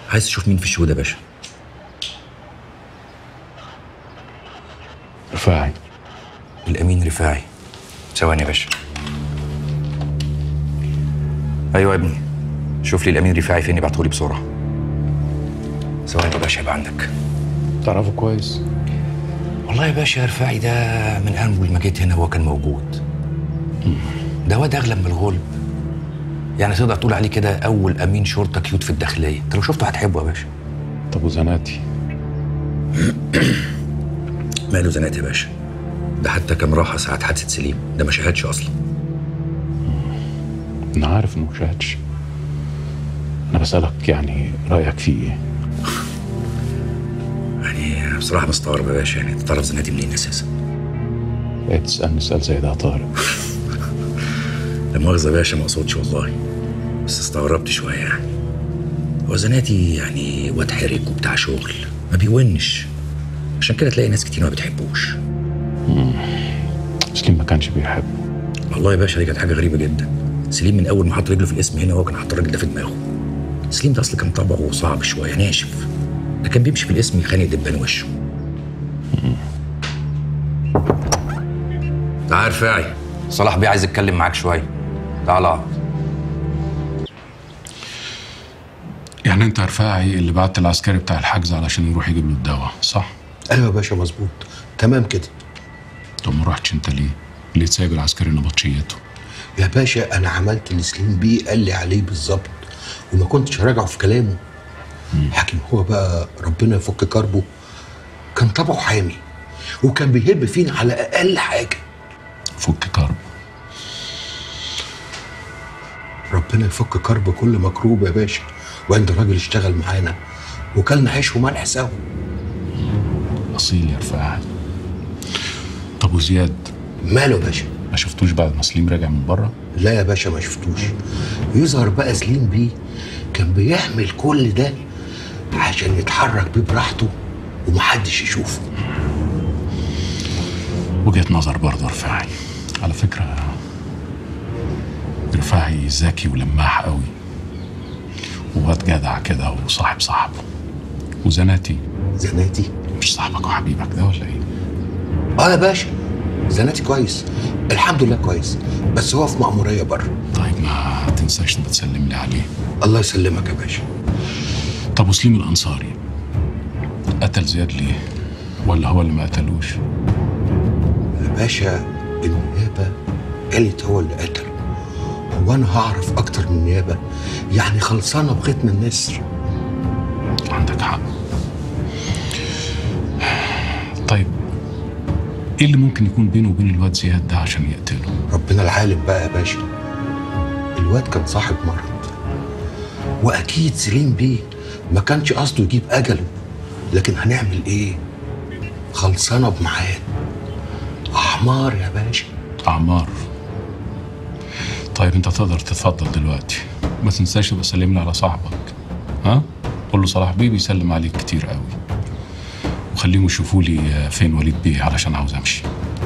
عايز تشوف مين في الشهود يا باشا رفاعي الامين رفاعي ثواني يا باشا ايوه يا ابني شوف لي الامين رفاعي فين ابعته لي بسرعه ثواني يا باشا يبقى عندك تعرفه كويس والله يا باشا رفاعي ده من اول ما جيت هنا هو كان موجود ده واد اغلب من الغلب يعني تقدر تقول عليه كده اول امين شرطه كيوت في الداخليه انت لو شفته هتحبه يا باشا طب وزناتي ماله زنات يا باشا ده حتى كان راحه ساعه حادثه سليم ده ما شاهدش اصلا انا عارف انه شاهدش انا بسالك يعني رايك فيه ايه يعني بصراحه مستغرب يا باشا يعني انت تعرف زناتي منين اساسا ايه تسالني سؤال زي ده يا طارق لا مؤاخذه يا باشا ما اقصدش والله بس استغربت شويه يعني هو زناتي يعني واد حرك وبتاع شغل ما بيونش عشان كده تلاقي ناس كتير ما بتحبوش سليم ما كانش بيحبه والله يا باشا دي كانت حاجه غريبه جدا سليم من اول ما حط رجله في الاسم هنا هو كان حاط الراجل ده في دماغه سليم ده اصلا كان طبعه صعب شويه ناشف ده كان بيمشي في الاسم يخانق دبان وشه تعال رفاعي صلاح بيه عايز يتكلم معاك شويه تعال اقعد يعني انت رفاعي اللي بعت العسكري بتاع الحجز علشان يروح يجيب له الدواء صح ايوه يا باشا مظبوط تمام كده طب ما رحتش انت ليه ليه سايب العسكري نبطشيته يا باشا انا عملت اللي سليم بيه قال لي عليه بالظبط وما كنتش راجعه في كلامه حكيم هو بقى ربنا يفك كربه كان طبعه حامي وكان بيهب فينا على اقل حاجه فك كرب ربنا يفك كرب كل مكروب يا باشا وعند راجل اشتغل معانا وكلنا عيش وملح سوا اصيل يا رفاعي طب وزياد ماله يا باشا ما شفتوش بعد ما سليم راجع من بره لا يا باشا ما شفتوش يظهر بقى سليم بيه كان بيعمل كل ده عشان يتحرك بيه براحته ومحدش يشوفه وجهة نظر برضه رفاعي على فكرة رفاعي ذكي ولماح قوي وواد جدع كده وصاحب صاحبه وزناتي زناتي مش صاحبك وحبيبك ده ولا ايه؟ اه يا باشا زناتي كويس الحمد لله كويس بس هو في مأمورية بره طيب ما تنساش تبقى تسلم لي عليه الله يسلمك يا باشا طب وسليم الانصاري قتل زياد ليه؟ ولا هو اللي ما قتلوش؟ يا باشا النيابة قالت هو اللي قتل هو انا هعرف اكتر من النيابة يعني خلصانة بختم النسر عندك حق طيب ايه اللي ممكن يكون بينه وبين الواد زياد ده عشان يقتله؟ ربنا العالم بقى يا باشا الواد كان صاحب مرض واكيد سليم بيه ما كانش قصده يجيب اجله لكن هنعمل ايه خلصانه بميعاد احمار يا باشا اعمار طيب انت تقدر تتفضل دلوقتي ما تنساش تبقى سلم لي على صاحبك ها قول له صلاح بيه بيسلم عليك كتير قوي وخليهم يشوفوا لي فين وليد بيه علشان عاوز امشي